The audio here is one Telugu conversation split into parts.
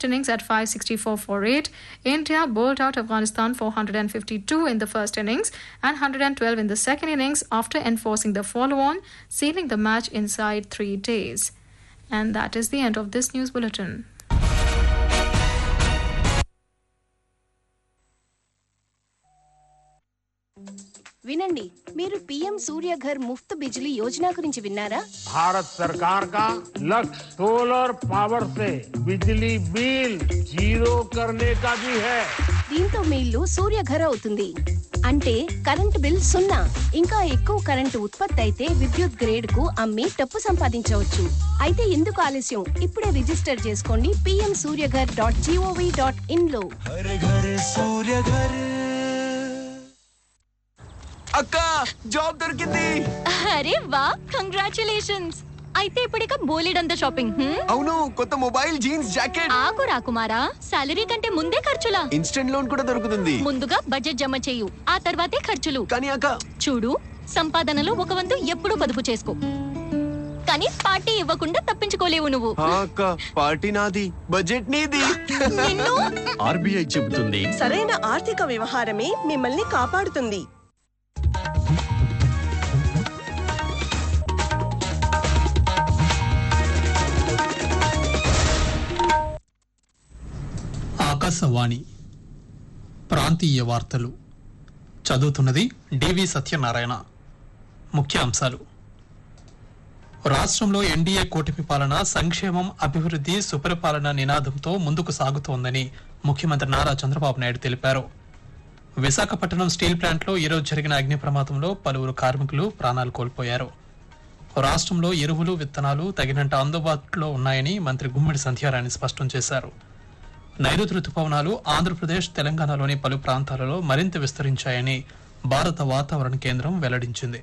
first innings at 564 for 8. India bowled out Afghanistan for 152 in the first innings and 112 in the second innings after enforcing the follow on, sealing the match inside three days. And that is the end of this news bulletin. వినండి మీరు పీఎం సూర్యఘర్ ముఫ్త్ బిజిలీ యోజన గురించి విన్నారా भारत सरकार का लक्ष्य सोलर पावर से बिजली बिल जीरो करने का भी है దీంతో మీ ఇల్లు సూర్యఘర్ అవుతుంది అంటే కరెంట్ బిల్ సున్నా ఇంకా ఎక్కువ కరెంటు ఉత్పత్తి అయితే విద్యుత్ గ్రేడ్ కు అమ్మి డబ్బు సంపాదించవచ్చు అయితే ఎందుకు ఆలస్యం ఇప్పుడే రిజిస్టర్ చేసుకోండి PM Suryaghar dot G O V dot in లో हर घर सूर्य घर అక్క జాబ్ దొరికింది అరే వా కంగ్రాచులేషన్స్ అయితే ఇప్పుడిక బోలెడంత షాపింగ్ హ్మ్? అవును కొత్త మొబైల్ జీన్స్ జాకెట్ ఆగు రాకుమారా సాలరీ కంటే ముందే ఖర్చులా ఇన్స్టెంట్ లోన్ కూడా దొరుకుతుంది ముందుగా బడ్జెట్ జమ చేయు ఆ తర్వాతే ఖర్చులు కానీ అక్క చూడు సంపాదనలో ఒక వంతు ఎప్పుడూ పొదుపు చేసుకో కానీ పార్టీ ఇవ్వకుండా తప్పించుకోలేవు నువ్వు ఆ అక్క పార్టీ నాది బడ్జెట్ నీది నిన్ను ఆర్బీఐ చెబుతుంది సరైన ఆర్థిక వ్యవహారమే మిమ్మల్ని కాపాడుతుంది ఆకాశవాణి ప్రాంతీయ వార్తలు చదువుతున్నది డివి సత్యనారాయణ ముఖ్య అంశాలు రాష్ట్రంలో ఎన్డీఏ కూటమి పాలన సంక్షేమం అభివృద్ధి సుపరిపాలన నినాదంతో ముందుకు సాగుతోందని ముఖ్యమంత్రి నారా చంద్రబాబు నాయుడు తెలిపారు విశాఖపట్నం స్టీల్ ప్లాంట్లో ఈరోజు జరిగిన అగ్ని ప్రమాదంలో పలువురు కార్మికులు ప్రాణాలు కోల్పోయారు రాష్ట్రంలో ఎరువులు విత్తనాలు తగినంత అందుబాటులో ఉన్నాయని మంత్రి గుమ్మిడి సంధ్యారాణి స్పష్టం చేశారు నైరుతి రుతుపవనాలు ఆంధ్రప్రదేశ్ తెలంగాణలోని పలు ప్రాంతాలలో మరింత విస్తరించాయని భారత వాతావరణ కేంద్రం వెల్లడించింది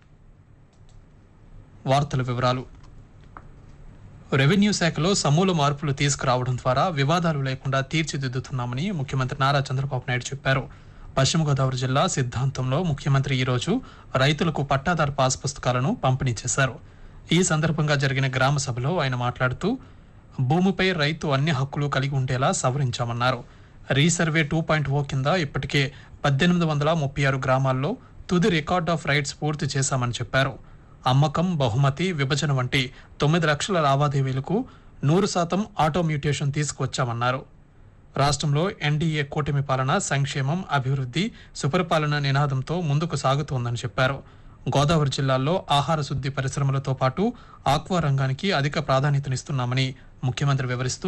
వార్తల వివరాలు రెవెన్యూ శాఖలో సమూల మార్పులు తీసుకురావడం ద్వారా వివాదాలు లేకుండా తీర్చిదిద్దుతున్నామని ముఖ్యమంత్రి నారా చంద్రబాబు నాయుడు చెప్పారు పశ్చిమ గోదావరి జిల్లా సిద్ధాంతంలో ముఖ్యమంత్రి ఈరోజు రైతులకు పట్టాదారు పాస్ పుస్తకాలను పంపిణీ చేశారు ఈ సందర్భంగా జరిగిన గ్రామ సభలో ఆయన మాట్లాడుతూ భూమిపై రైతు అన్ని హక్కులు కలిగి ఉండేలా సవరించామన్నారు రీసర్వే టూ పాయింట్ ఓ కింద ఇప్పటికే పద్దెనిమిది వందల ముప్పై ఆరు గ్రామాల్లో తుది రికార్డ్ ఆఫ్ రైట్స్ పూర్తి చేశామని చెప్పారు అమ్మకం బహుమతి విభజన వంటి తొమ్మిది లక్షల లావాదేవీలకు నూరు శాతం ఆటో మ్యూటేషన్ తీసుకువచ్చామన్నారు రాష్ట్రంలో ఎన్డీఏ కూటమి పాలన సంక్షేమం అభివృద్ధి సుపరిపాలన నినాదంతో ముందుకు సాగుతోందని చెప్పారు గోదావరి జిల్లాల్లో ఆహార శుద్ధి పరిశ్రమలతో పాటు ఆక్వా రంగానికి అధిక ప్రాధాన్యతనిస్తున్నామని ముఖ్యమంత్రి వివరిస్తూ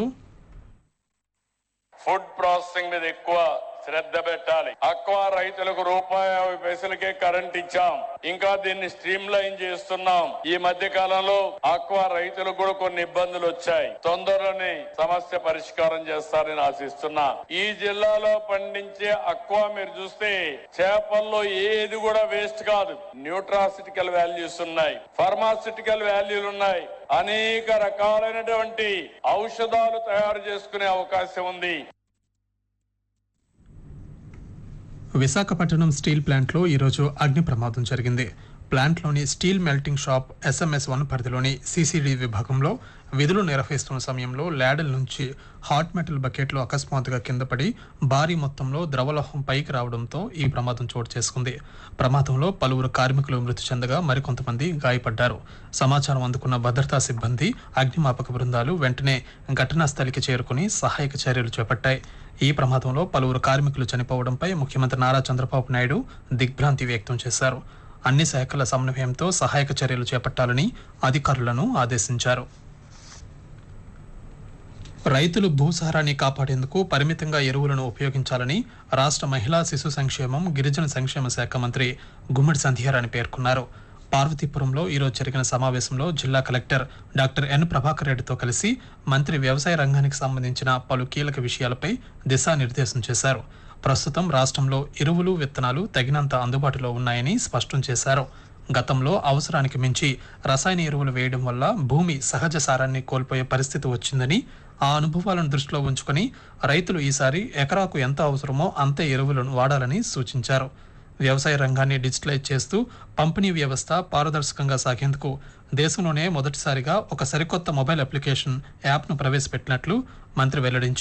ఫుడ్ ప్రాసెసింగ్ మీద ఎక్కువ శ్రద్ధ పెట్టాలి అక్వా రైతులకు రూపాయి యాభై పైసలకే కరెంట్ ఇచ్చాం ఇంకా దీన్ని స్ట్రీమ్ లైన్ చేస్తున్నాం ఈ మధ్య కాలంలో అక్వా రైతులకు కూడా కొన్ని ఇబ్బందులు వచ్చాయి తొందరలోనే సమస్య పరిష్కారం చేస్తారని ఆశిస్తున్నా ఈ జిల్లాలో పండించే అక్వా మీరు చూస్తే చేపల్లో ఏది కూడా వేస్ట్ కాదు న్యూట్రాసిటికల్ వాల్యూస్ ఉన్నాయి ఫార్మాసిటికల్ వాల్యూలు ఉన్నాయి అనేక రకాలైనటువంటి ఔషధాలు తయారు చేసుకునే అవకాశం ఉంది విశాఖపట్నం స్టీల్ ప్లాంట్లో ఈరోజు అగ్ని ప్రమాదం జరిగింది ప్లాంట్లోని steel melting shop SMS one పరిధిలోని సీసీడీ విభాగంలో విధులు నిర్వహిస్తున్న సమయంలో ల్యాడల్ నుంచి హాట్ మెటల్ బకెట్లు అకస్మాత్తుగా కింద పడి భారీ మొత్తంలో ద్రవలోహం పైకి రావడంతో ఈ ప్రమాదం చోటు చేసుకుంది ప్రమాదంలో పలువురు కార్మికులు మృతి చెందగా మరికొంతమంది గాయపడ్డారు సమాచారం అందుకున్న భద్రతా సిబ్బంది అగ్నిమాపక బృందాలు వెంటనే ఘటనా స్థలికి చేరుకుని సహాయక చర్యలు చేపట్టాయి ఈ ప్రమాదంలో పలువురు కార్మికులు చనిపోవడంపై ముఖ్యమంత్రి నారా చంద్రబాబు నాయుడు దిగ్భ్రాంతి వ్యక్తం చేశారు అన్ని శాఖల సమన్వయంతో సహాయక చర్యలు చేపట్టాలని అధికారులను ఆదేశించారు రైతులు భూసారాన్ని కాపాడేందుకు పరిమితంగా ఎరువులను ఉపయోగించాలని రాష్ట్ర మహిళా శిశు సంక్షేమం గిరిజన సంక్షేమ శాఖ మంత్రి గుమ్మడి సంధ్యారాణి పేర్కొన్నారు పార్వతీపురంలో ఈరోజు జరిగిన సమావేశంలో జిల్లా కలెక్టర్ డాక్టర్ ఎన్ ప్రభాకర్ రెడ్డితో కలిసి మంత్రి వ్యవసాయ రంగానికి సంబంధించిన పలు కీలక విషయాలపై దిశానిర్దేశం చేశారు ప్రస్తుతం రాష్ట్రంలో ఎరువులు విత్తనాలు తగినంత అందుబాటులో ఉన్నాయని స్పష్టం చేశారు గతంలో అవసరానికి మించి రసాయన ఎరువులు వేయడం వల్ల భూమి సహజ సారాన్ని కోల్పోయే పరిస్థితి వచ్చిందని ఆ అనుభవాలను దృష్టిలో ఉంచుకొని రైతులు ఈసారి ఎకరాకు ఎంత అవసరమో అంతే ఎరువులను వాడాలని సూచించారు వ్యవసాయ రంగాన్ని డిజిటలైజ్ చేస్తూ పంపిణీ వ్యవస్థ పారదర్శకంగా సాగేందుకు దేశంలోనే మొదటిసారిగా ఒక సరికొత్త మొబైల్ అప్లికేషన్ యాప్ను ప్రవేశపెట్టినట్లు మంత్రి వెల్లడించారు